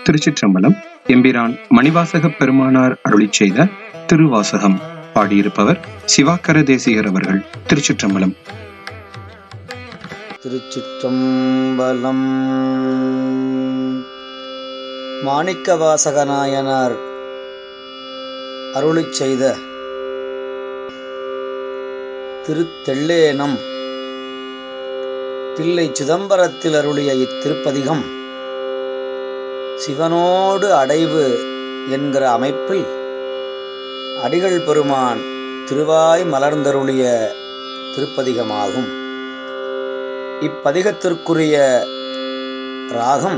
திருச்சிற்றம்பலம் எம்பிரான் மணிவாசக பெருமானார் அருளிச் செய்த திருவாசகம் பாடியிருப்பவர் சிவாக்கர தேசிகர் அவர்கள் திருச்சிற்றம்பலம் திருச்சிற்றம்பலம் மாணிக்கவாசகநாயனார் அருளிச் செய்த திருத்தெள்ளேனம் தில்லை சிதம்பரத்தில் அருளிய இத்திருப்பதிகம் சிவனோடு அடைவு என்கிற அமைப்பில் அடிகள் பெருமான் திருவாய் மலர்ந்தருளிய திருப்பதிகமாகும் இப்பதிகத்திற்குரிய ராகம்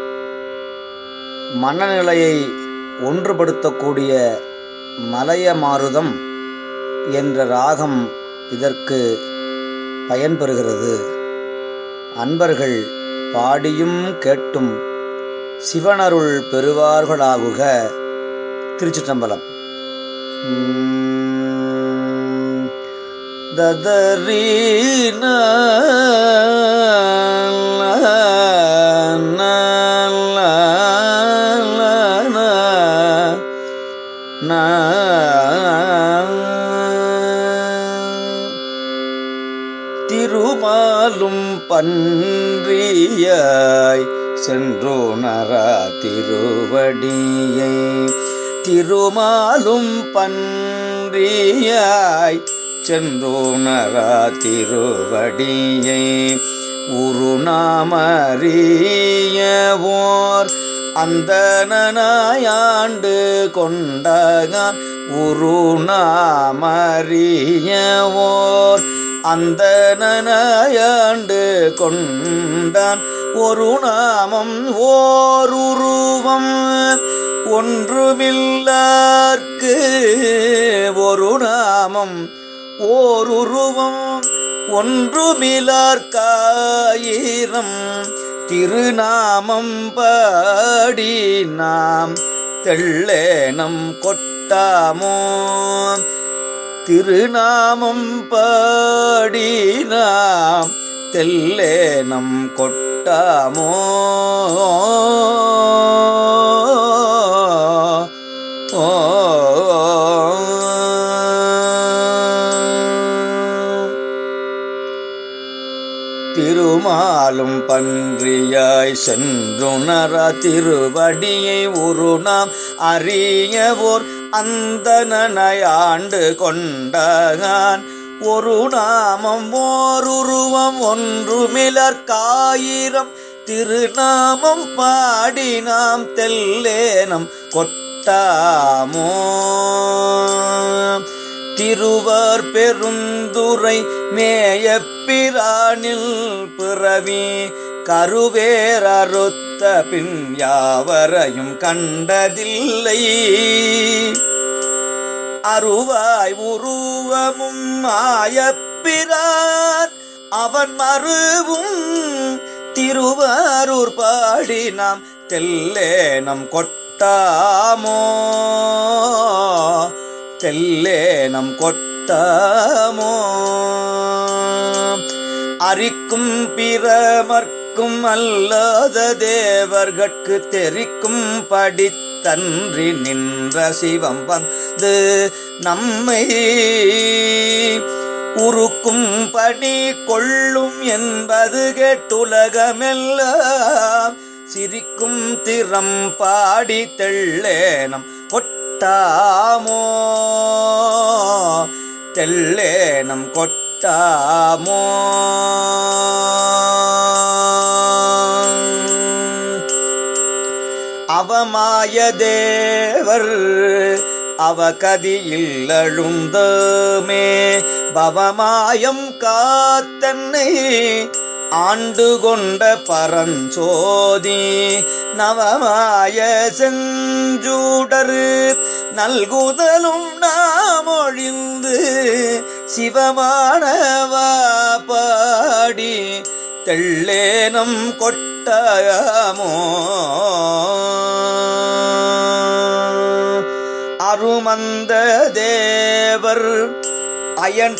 மனநிலையை ஒன்றுபடுத்தக்கூடிய மலைய மாருதம் என்ற ராகம் இதற்கு பயன்பெறுகிறது அன்பர்கள் பாடியும் கேட்டும் சிவனருள் பெறுவார்களாகுக திருச்சிற்றம்பலம் உம், ததரீன திருமாலும் பன்றியாய் சென்றோனரா திருவடியை திருமாலும் பன்றியாய் சென்றோனரா திருவடியை உருநாமறியவோர் அந்த நனாயாண்டு கொண்டகான் உருநாமறியவோர் அந்த நனாயாண்டு கொண்டான் ஒரு நாமம் ஓர் உருவம் ஒன்றுமில்லார்க்கு ஒரு நாமம் ஓர் உருவம் ஒன்றுமிலார்க்காயிரம் திருநாமம் பாடி நாம் தெள்ளேனம் கொட்டாமோ திருநாமம் பாடி நாம் தெல்லேனம் கொட்டாமோ ஓ திருமாலும் பன்றியாய் சென்றுணர திருவடியை ஒரு நாம் அறியவோர் அந்த நனையாண்டு கொண்டான் ஒரு நாமம் ஓருருவம் ஒன்றுமிலற்காயிரம் திருநாமம் பாடி நாம் தெல்லேனம் கொட்டாமோ திருவர் பெருந்துரை மேயப்பிரானில் பிறவி கருவேரறுத்த பின் யாவரையும் கண்டதில்லை அருவாய் உருவமும் மாயப்பிரான் அவன் மறுவும் திருவாரூர் பாடி நாம் தெல்லேனம் கொட்டாமோ தெல்லேனம் கொட்டாமோ அரிக்கும் பிறமர்க்கும் அல்லாத தேவர்கட்கு தெரிக்கும் படித்தன்றி நின்ற சிவம் வந்து நம்மை உருக்கும் பணி கொள்ளும் என்பது கேட்டுலகமெல்லாம் சிரிக்கும் திறம் பாடி தெள்ளேனம் கொட்டாமோ தெள்ளேனம் கொட்டாமோ அவமாய தேவர் அவகதியில் அழுந்தமே பவமாயம் காத்தன்னை ஆண்டு கொண்ட பரஞ்சோதி நவமாய செஞ்சூடரு நல்குதலும் நாமொழிந்து சிவமானவா பாடி தெள்ளேனம் கொட்டாமோ அருமந்த தேவர் அயன்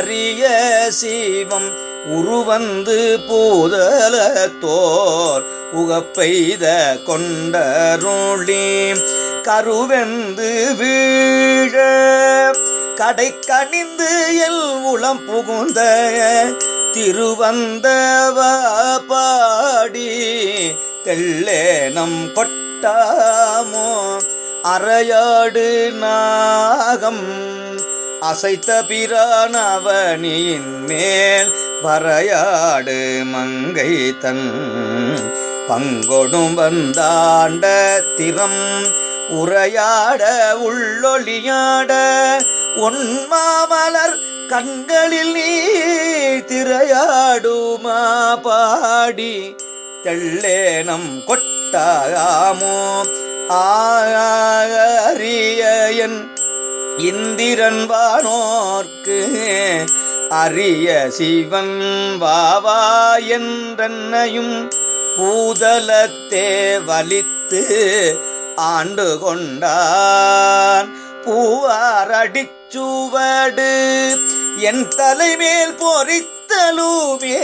திருமார்க்கரிய சீவம் உருவந்து பூதல தோர் உகப்பெய்த கொண்டருளி கருவெந்து வீழ கடை கணிந்து எல் உளம் புகுந்த திருவந்தவ பாடி தெள்ளேனம் கொட்டாமோ அறையாடு நாகம் அசைத்த பிரானவனியின் மேல் வரையாடு மங்கை தன் பங்கொடும் வந்தாண்ட திறம் உரையாட உள்ளொளியாட ஒன்மாமலர் கண்களில் நீ திரையாடுமா பாடி தெள்ளேனம் கொட்டாமோ ஆரியன் இந்திரன் வானோர்க்கு அரிய சிவன் வாவா என்றென்னையும் பூதலத்தே வலித்து ஆண்டு கொண்டான் பூவாரடிச்சுவடு என் தலைமேல் பொறித்தலுமே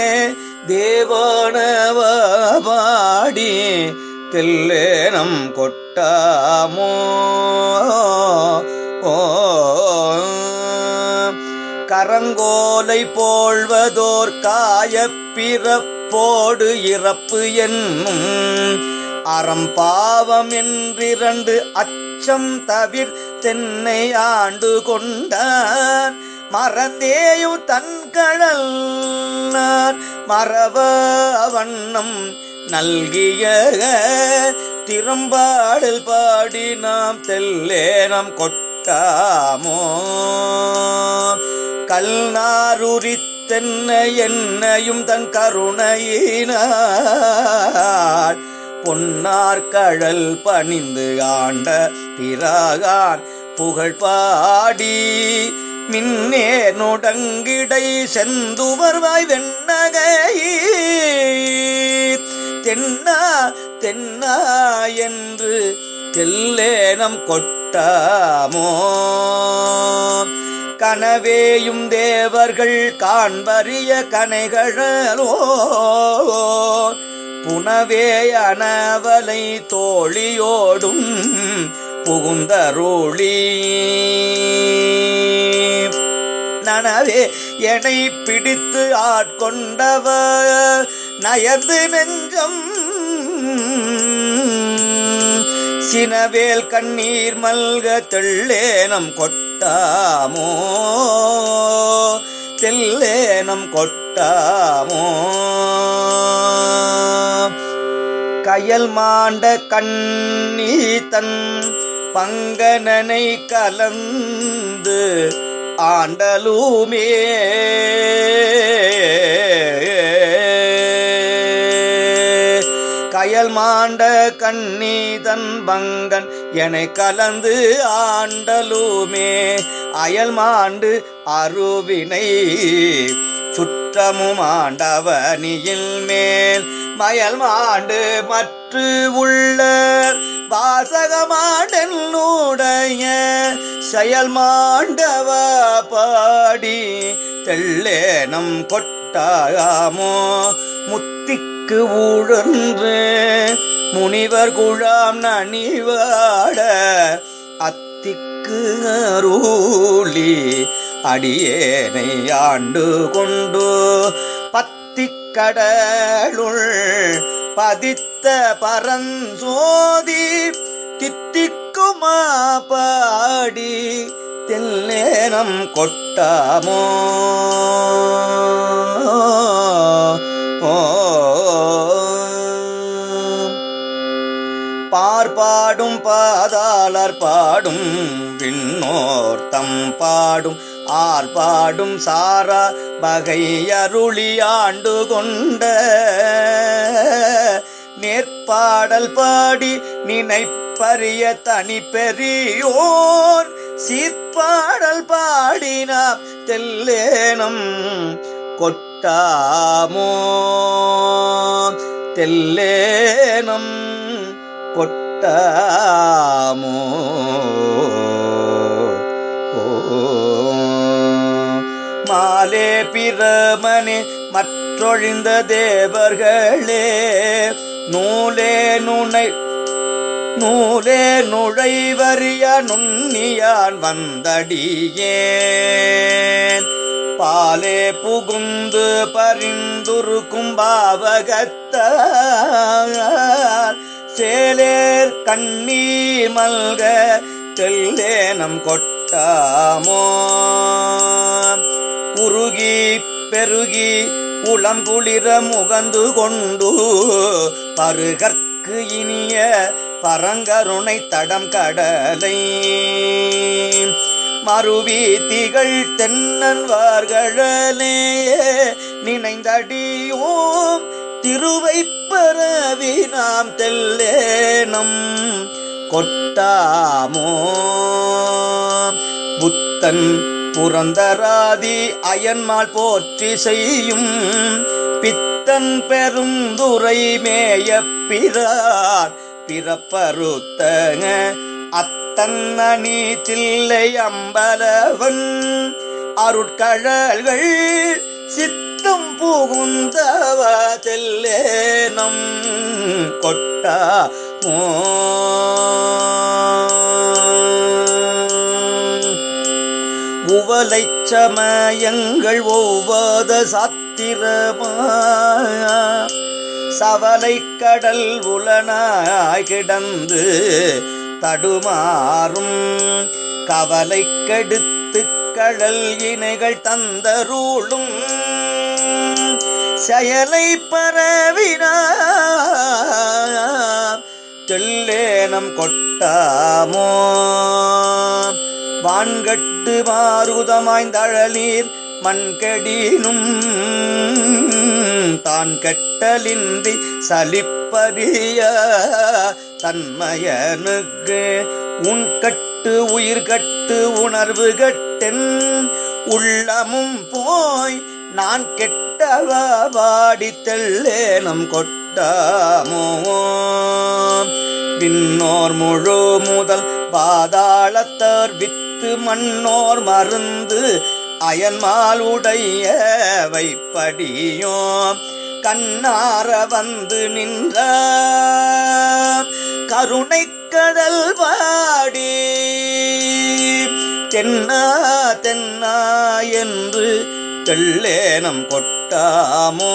தேவானவ பாடி தெல்லேனம் கொட்டாமோ ஓ கரங்கோலை போழ்வதோர் காயப் பிறப்போடு இறப்பு என்னும் அறம் பாவம் என்றிரண்டு அச்சம் தவிர் தென்னை ஆண்டு கொண்டான் மறந்தேயும் தன்கழல் நான் மறவ வண்ணம் நல்கிய திரும்பாடல் பாடி நாம் தெல்லேனம் கொட்டாமோ கல்நாருரித்தென்ன என்னையும் தன் கருணையினார் பொன்னார் கழல் பணிந்து ஆண்ட பிராகான் புகழ் பாடி மின்னே நுடங்கிடை செந்துவர்வாய் வெண்ணகை தென்னா தென்னா என்று தெல்லேனம் கொட்டாமோ கனவேயும் தேவர்கள் காண்பறிய கனைகளோ புனவே அனவலை தோழியோடும் புகுந்தருளி நனவே என்னை பிடித்து ஆட்கொண்டவர் நயர்ந்து நெஞ்சம் சினவேல் கண்ணீர் மல்க தெள்ளேனம் கொட்டாமோ தெல்லேனம் கொட்டாமோ கயல் மாண்ட கண்ணீ தன் பங்கனனை கலந்து ஆண்டலுமே கயல் மாண்ட கண்ணீதன் பங்கன் எனை கலந்து ஆண்டலுமே அயல் மாண்டு அருவினை சுற்றமும் ஆண்டவனியில் மேல் மயல் மாண்டு மற்று உள்ள வாசகமாடனுடைய செயல் மாண்டவ பாடி தெள்ளேனம் கொட்டாமோ முத்திக்கு ஊழன்று முனிவர் குழாம் நனிவாட அத்திக்கு அருளி அடியேனை ஆண்டு கொண்டு பத்திக்கடலுள் பதித்த பரஞ்சோதி தித்திக்குமா பாடி தெல்லேனம் கொட்டாமோ ஓ பார்ப்பாடும் பாதாளர் பாடும் விண்ணோர்த்தம் பாடும் ஆர்பாடும் சாரா வகை அருளி ஆண்டு கொண்ட நேர்பாடல் பாடி நினைப்பரிய தனி பெரியோர் சீர்பாடல் பாடினாம் தெல்லேனம் கொட்டாமோ தெல்லேனம் கொட்டாமோ ஓ மாலே பிரமனே மற்றொழிந்த தேவர்களே நூலே நுணை நூலே நுழைவறிய நுண்ணியான் வந்தடியேன் பாலே புகுந்து பரிந்துருக்கும் பாவகத்தார் சேலேர் கண்ணீர் மல்க தெல்லேனம் கொட்டாமோ உருகி பெருகி உளம் குளிர முகந்து கொண்டு பருகற்கு இனிய பரங்கருணை தடம் கடலை மறுவி திகழ் தென்னன்வார்களே நினைந்தடியோம் திருவை பரவி நாம் தெல்லேனம் கொட்டாமோ புத்தன் புரந்தராதி அயன்மால் போற்றி செய்யும் பித்தன் பெருந்துரை மேய பிறார் பிறப்பருத்தங்க அத்தன்னி தில்லை அம்பலவன் அருட்கழல்கள் சித்தம் புகுந்தவ தெல்லேனம் கொட்டா உவலைச் சமயங்கள் ஒவ்வாத சாத்திரமா சவலை கடல் உலனாய் கிடந்து தடுமாறும் கவலை கெடுத்து கடல் இணைகள் தந்தருளும் செயலை பரவினா தெல்லேனம் கொட்டாமோ வான்கட்டு மாருதமாய்ந்தழல் நீர் மண்கடினும் தான் கெட்டலின்றி சலிப்பறிய தன்மயனுக்கு உன் கட்டு உயிர் கட்டு உணர்வு கட்டென் உள்ளமும் போய் நான் கெட்டவ வாடி தெல்லேனம் கொட்டாமோ விண்ணோர் முழு முதல் பாதாளத்தர் வித்து மண்ணோர் மருந்து அயன்மால் உடைய வைப்படியோ கண்ணார வந்து நின்ற கருணை கடல் வாடி தென்னா தென்னா என்று தெள்ளேனம் கொட்டாமோ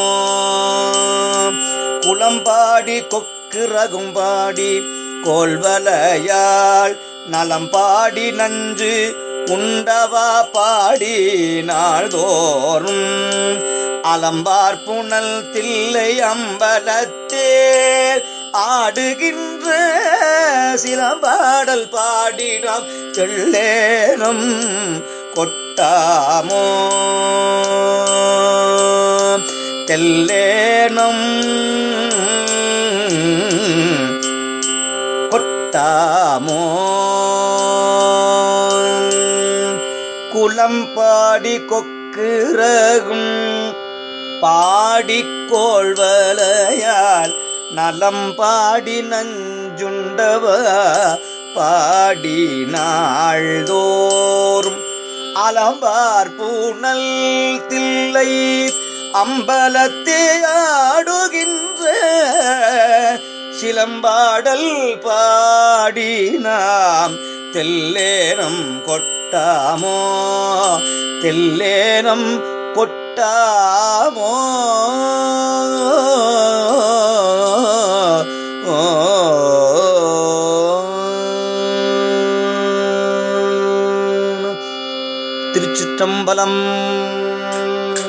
குளம்பாடி கொக்கு ரகும்பாடி கோல்வலையாள் நலம்பாடி நஞ்சு உண்டவா பாடி நாள்தோறும் அலம்பார் புனல் தில்லை அம்பலத்தேர் ஆடுகின்ற சிலம்பாடல் பாடினாம் தெள்ளேனம் கொட்டாமோ தெல்லேனம் கொட்டாமோ குலம் பாடி கொக்குரகும் பாடிக்கோள்வலையால் நலம் பாடி நஞ்சுண்டவ பாடி நாள்தோறும் அலம்பார் பூனல் தில்லை அம்பலத்தே ஆடுகின்ற சிலம்பாடல் பாடி நாம் தெல்லேனம் கொட்டாமோ தெல்லேனம் கொட்டாமோ திருச்சிற்றம்பலம்